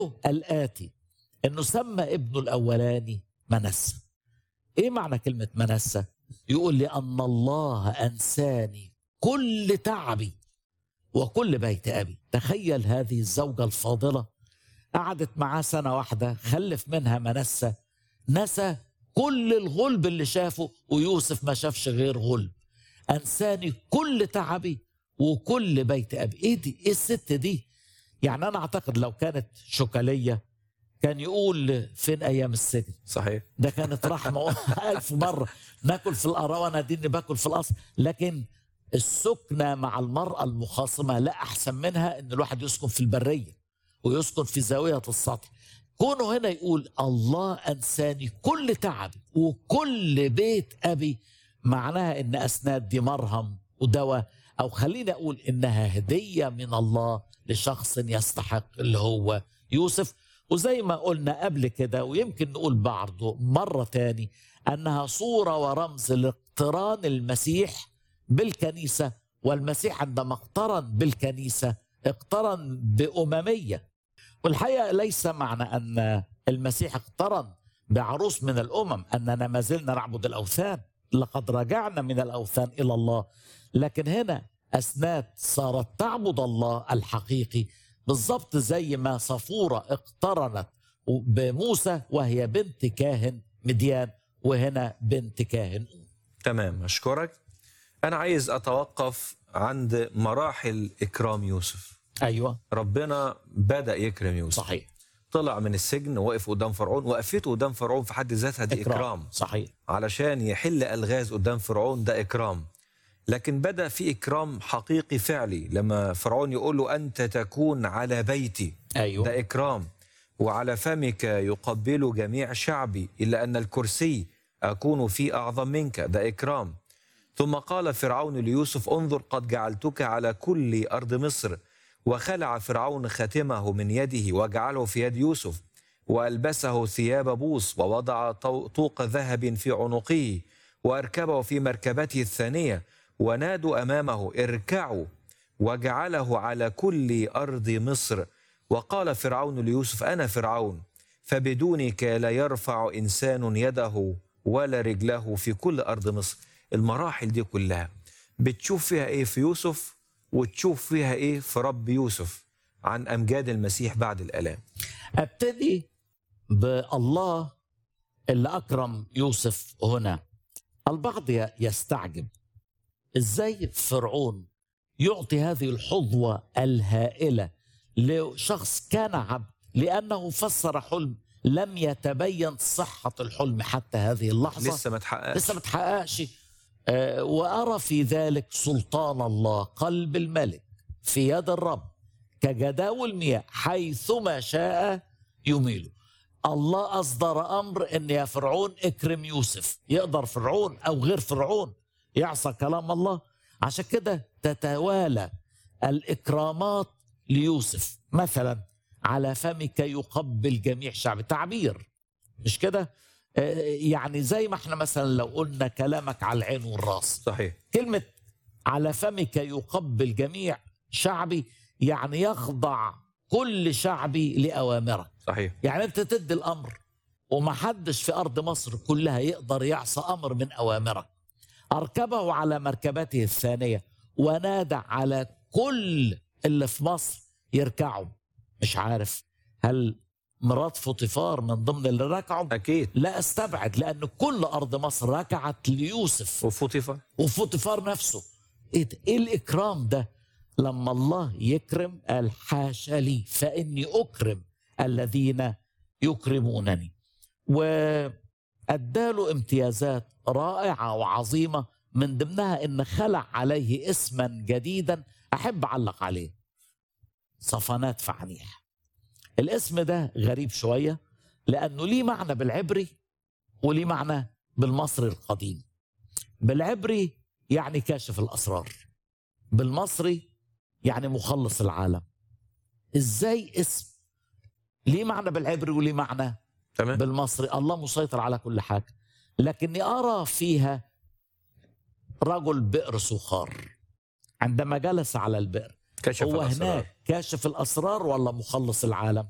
الآتي إنه سمى ابنه الأولاني منسى إيه معنى كلمة منسى؟ يقول لأن الله أنساني كل تعبي وكل بيت أبي تخيل هذه الزوجة الفاضلة قعدت معاه سنة واحدة خلف منها منسى نسى كل الغلب اللي شافه ويوسف ما شافش غير غلب أنساني كل تعبي وكل بيت أبي إيه دي إيه الست دي يعني أنا أعتقد لو كانت شكلية كان يقول فين أيام السجن صحيح ده كانت رحمة ألف مرة ناكل في القراوة دي باكل في القصر لكن السكنة مع المرأة المخاصمة لا أحسن منها إن الواحد يسكن في البرية ويسكن في زاوية السطح كونه هنا يقول الله أنساني كل تعبي وكل بيت أبي معناها إن أسناد دي مرهم ودواء أو خليني أقول إنها هدية من الله لشخص يستحق اللي هو يوسف وزي ما قلنا قبل كده ويمكن نقول برضه مرة تاني أنها صورة ورمز لاقتران المسيح بالكنيسة والمسيح عندما اقترن بالكنيسة اقترن بأممية والحقيقة ليس معنى أن المسيح اقترن بعروس من الأمم أننا ما زلنا نعبد الأوثان لقد رجعنا من الأوثان إلى الله لكن هنا أسناد صارت تعبد الله الحقيقي بالضبط زي ما صفورة اقترنت بموسى وهي بنت كاهن مديان وهنا بنت كاهن تمام أشكرك أنا عايز أتوقف عند مراحل إكرام يوسف أيوة ربنا بدأ يكرم يوسف صحيح طلع من السجن وقف قدام فرعون وقفته قدام فرعون في حد ذاتها دي إكرام, إكرام. صحيح علشان يحل ألغاز قدام فرعون ده إكرام لكن بدأ في إكرام حقيقي فعلي لما فرعون يقول له أنت تكون على بيتي أيوة ده إكرام وعلى فمك يقبل جميع شعبي إلا أن الكرسي أكون فيه أعظم منك ده إكرام ثم قال فرعون ليوسف انظر قد جعلتك على كل أرض مصر وخلع فرعون خاتمه من يده وجعله في يد يوسف وألبسه ثياب بوس ووضع طوق ذهب في عنقه وأركبه في مركبته الثانية ونادوا امامه اركعوا وجعله على كل ارض مصر وقال فرعون ليوسف انا فرعون فبدونك لا يرفع انسان يده ولا رجله في كل ارض مصر المراحل دي كلها بتشوف فيها ايه في يوسف وتشوف فيها ايه في رب يوسف عن امجاد المسيح بعد الالام ابتدي بالله اللي اكرم يوسف هنا البعض يستعجب ازاي فرعون يعطي هذه الحظوة الهائلة لشخص كان عبد لأنه فسر حلم لم يتبين صحة الحلم حتى هذه اللحظة لسه ما تحققش لسه ما تحققش آه وأرى في ذلك سلطان الله قلب الملك في يد الرب كجداول المياه حيثما شاء يميله الله أصدر أمر أن يا فرعون اكرم يوسف يقدر فرعون أو غير فرعون يعصى كلام الله عشان كده تتوالى الإكرامات ليوسف مثلا على فمك يقبل جميع شعب تعبير مش كده يعني زي ما احنا مثلا لو قلنا كلامك على العين والراس صحيح كلمة على فمك يقبل جميع شعبي يعني يخضع كل شعبي لأوامرك صحيح يعني انت تدي الأمر ومحدش في أرض مصر كلها يقدر يعصى أمر من أوامرك أركبه على مركبته الثانية ونادى على كل اللي في مصر يركعوا مش عارف هل مرات فطيفار من ضمن اللي ركعوا أكيد لا استبعد لأن كل أرض مصر ركعت ليوسف وفطيفار وفطيفار نفسه إيه, ده؟ إيه الإكرام ده لما الله يكرم قال حاشا لي فإني أكرم الذين يكرمونني وأداله امتيازات رائعة وعظيمة من ضمنها إن خلع عليه اسما جديدا أحب أعلق عليه صفنات فعنيح الاسم ده غريب شوية لأنه ليه معنى بالعبري وليه معنى بالمصري القديم بالعبري يعني كاشف الأسرار بالمصري يعني مخلص العالم ازاي اسم ليه معنى بالعبري وليه معنى تمام بالمصري الله مسيطر على كل حاجة لكني أرى فيها رجل بئر سخار عندما جلس على البئر كشف هو الأسرار. هناك كاشف الأسرار ولا مخلص العالم